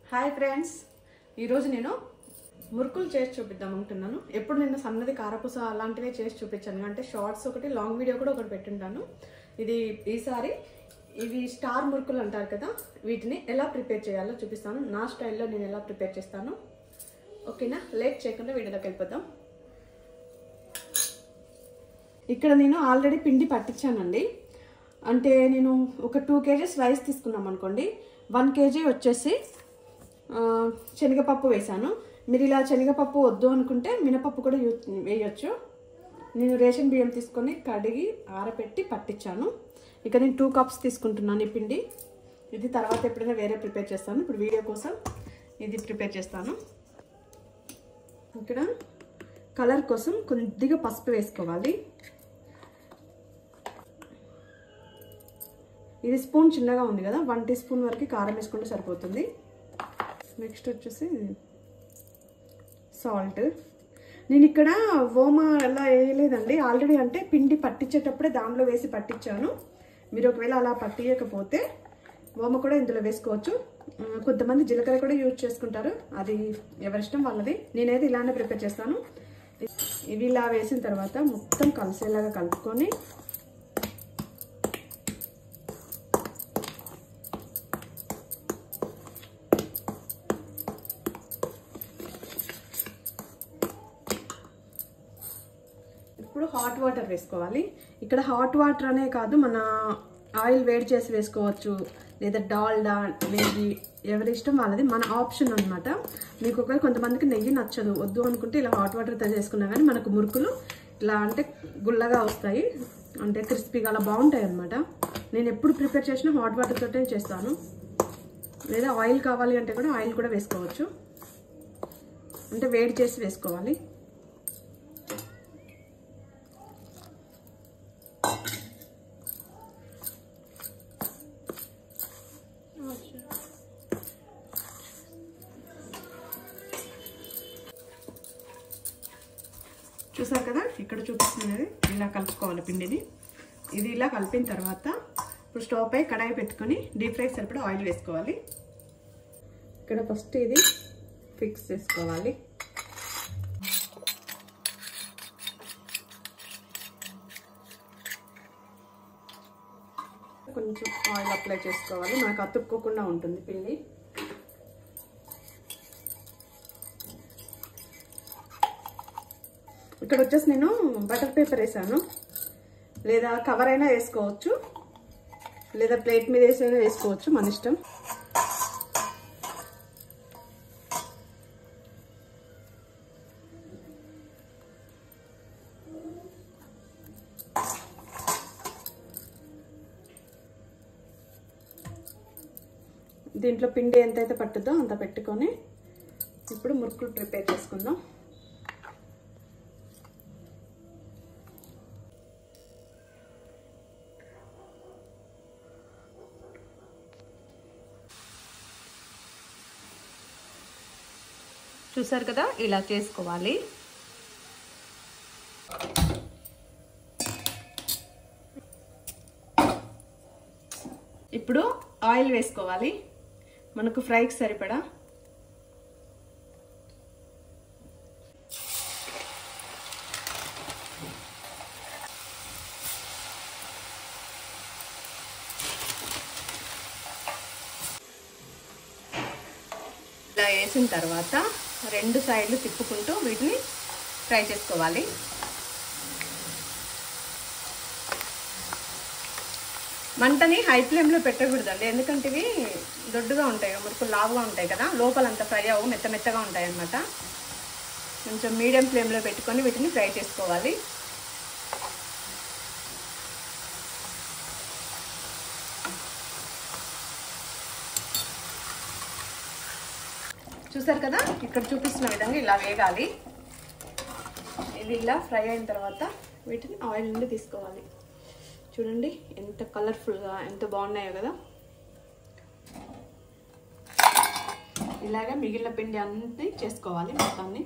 hi friends ఈరోజు నేను మురుకులు చేసి చూపిద్దాం అనుకుంటున్నాను ఎప్పుడు నేను సన్నది కారపూస అలాంటివే చేసి చూపించాను అంటే షార్ట్స్ ఒకటి లాంగ్ వీడియో కూడా ఒకటి పెట్టుంటాను ఇది ఈసారి ఇవి స్టార్ మురుకులు అంటారు కదా వీటిని ఎలా ప్రిపేర్ చేయాలో చూపిస్తాను నా స్టైల్లో నేను ఎలా ప్రిపేర్ చేస్తాను ఓకేనా లేట్ చేయకుండా వీడియోలోకి వెళ్ళిపోదాం ఇక్కడ నేను ఆల్రెడీ పిండి పట్టించానండి అంటే నేను ఒక టూ కేజీస్ రైస్ తీసుకున్నాం అనుకోండి వన్ కేజీ వచ్చేసి ఆ, శనగపప్పు వేసాను మీరు ఇలా శనగపప్పు వద్దు అనుకుంటే మినపప్పు కూడా యూ వేయొచ్చు నేను రేషన్ బియ్యం తీసుకొని కడిగి ఆరబెట్టి పట్టించాను ఇక నేను టూ కప్స్ తీసుకుంటున్నాను ఈ పిండి ఇది తర్వాత ఎప్పుడైనా వేరే ప్రిపేర్ చేస్తాను ఇప్పుడు వీడియో కోసం ఇది ప్రిపేర్ చేస్తాను ఇక్కడ కలర్ కోసం కొద్దిగా పసుపు వేసుకోవాలి ఇది స్పూన్ చిన్నగా ఉంది కదా వన్ టీ స్పూన్ వరకు కారం వేసుకుంటే సరిపోతుంది నెక్స్ట్ వచ్చేసి సాల్ట్ నేను ఇక్కడ ఓమా అలా వేయలేదండి ఆల్రెడీ అంటే పిండి పట్టించేటప్పుడే దానిలో వేసి పట్టించాను మీరు ఒకవేళ అలా పట్టియకపోతే ఓమ కూడా ఇందులో వేసుకోవచ్చు ఆ, కొంతమంది జీలకర్ర కూడా యూజ్ చేసుకుంటారు అది ఎవరిష్టం వాళ్ళది నేనైతే ఇలానే ప్రిపేర్ చేస్తాను ఇవి ఇలా వేసిన తర్వాత మొత్తం కలిసేలాగా కలుపుకొని ఇప్పుడు హాట్ వాటర్ వేసుకోవాలి ఇక్కడ హాట్ వాటర్ అనే కాదు మన ఆయిల్ వేడి చేసి వేసుకోవచ్చు లేదా డాల్డా నెయ్యి ఎవరి ఇష్టం వాళ్ళది మన ఆప్షన్ అనమాట మీకు ఒకవేళ కొంతమందికి నెయ్యి నచ్చదు వద్దు అనుకుంటే ఇలా హాట్ వాటర్ తో చేసుకున్నా కానీ మనకు మురుకులు ఇలా అంటే గుల్లగా వస్తాయి అంటే క్రిస్పీగా అలా బాగుంటాయి అనమాట నేను ఎప్పుడు ప్రిపేర్ చేసినా హాట్ వాటర్ తోటే చేస్తాను లేదా ఆయిల్ కావాలి అంటే కూడా ఆయిల్ కూడా వేసుకోవచ్చు అంటే వేడి చేసి వేసుకోవాలి చూసారు కదా ఇక్కడ చూపిస్తున్నది ఇలా కలుపుకోవాలి పిండిని ఇది ఇలా కలిపిన తర్వాత ఇప్పుడు స్టవ్ పై కడాయి పెట్టుకొని డీప్ ఫ్రై సరిపడా ఆయిల్ వేసుకోవాలి ఇక్కడ ఫస్ట్ ఇది ఫిక్స్ చేసుకోవాలి కొంచెం ఆయిల్ అప్లై చేసుకోవాలి మనకు అతుక్కోకుండా ఉంటుంది పిండి ఇక్కడ వచ్చేసి నేను బటర్ పేపర్ వేసాను లేదా కవర్ అయినా వేసుకోవచ్చు లేదా ప్లేట్ మీద వేసైనా వేసుకోవచ్చు మన ఇష్టం దీంట్లో పిండి ఎంతైతే పట్టుద్దో అంత పెట్టుకొని ఇప్పుడు మురుకులు ప్రిపేర్ చేసుకుందాం చూసారు కదా ఇలా చేసుకోవాలి ఇప్పుడు ఆయిల్ వేసుకోవాలి మనకు ఫ్రైకి సరిపడా ఇలా వేసిన తర్వాత రెండు సైడ్లు తిప్పుకుంటూ వీటిని ఫ్రై చేసుకోవాలి మంటని హై ఫ్లేమ్లో పెట్టకూడదండి ఎందుకంటే ఇవి దొడ్డుగా ఉంటాయి మురుకులు లావుగా ఉంటాయి కదా లోపలంతా ఫ్రై అవ్వు మెత్త మెత్తగా ఉంటాయి అన్నమాట కొంచెం మీడియం ఫ్లేమ్లో పెట్టుకొని వీటిని ఫ్రై చేసుకోవాలి చూసారు కదా ఇక్కడ చూపిస్తున్న విధంగా ఇలా వేగాలి ఇది ఇలా ఫ్రై అయిన తర్వాత వీటిని ఆయిల్ నుండి తీసుకోవాలి చూడండి ఎంత కలర్ఫుల్గా ఎంత బాగున్నాయో కదా ఇలాగా మిగిలిన పిండి అన్నీ చేసుకోవాలి మొత్తాన్ని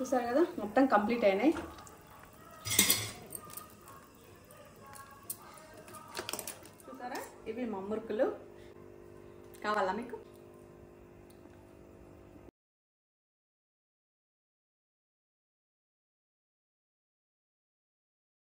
చూసారు కదా మొత్తం కంప్లీట్ అయినాయి చూసారా ఇవి మా మురుకులు కావాలా మీకు